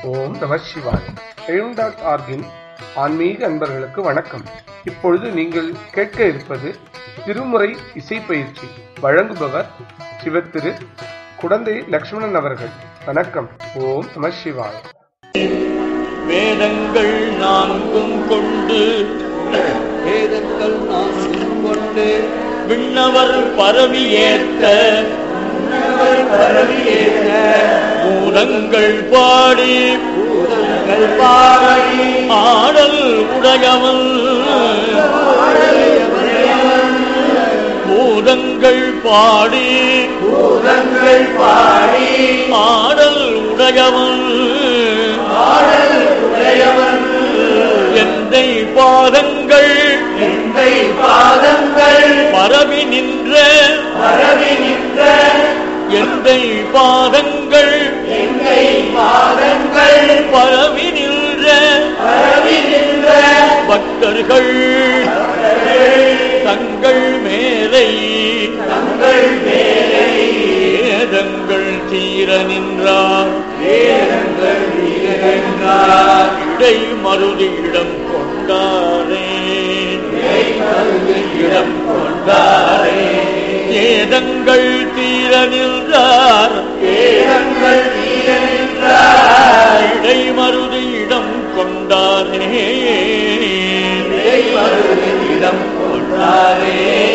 ஓம் நம சிவாய் எழும் டாட் ஆர்கின் ஆன்மீக அன்பர்களுக்கு வணக்கம் இப்பொழுது நீங்கள் கேட்க இருப்பது திருமுறை இசை பயிற்சி வழங்குபவர் சிவத்திரு குடந்தை லக்ஷ்மணன் அவர்கள் வணக்கம் ஓம் நம சிவாய் வேதங்கள் நான்கும் கொண்டு வேதங்கள் நான்கும் கொண்டு விண்ணவர் பரவி ஏத்த பரவி ஏற்ற பூதங்கள் பாடி பூதங்கள் பாடி ஆடல் உடையவன் பூதங்கள் பாடி பூதங்கள் பாடி ஆடல் உடையவன் ஆடல் உடையவன் எந்தை பாதங்கள் எந்தை பாதங்கள் பரவி நின்ற பரவி நின்ற எந்தை பாதங்கள் எந்தை பாதங்கள் பரவி நின்ற பரவி நின்ற பக்தர்கள் தங்கள் மேலை தங்கள் மேலை வேதங்கள் தீர நின்றார் வேதங்கள் நீரென்றார் இடை மருதியிடம் கொண்டாரே இடம் கொண்டாரே வேதங்கள் தீர நின்றார் வேதங்கள் நீரென்றார் இடை மருதியிடம் கொண்டாரே இடம் கொண்டாரே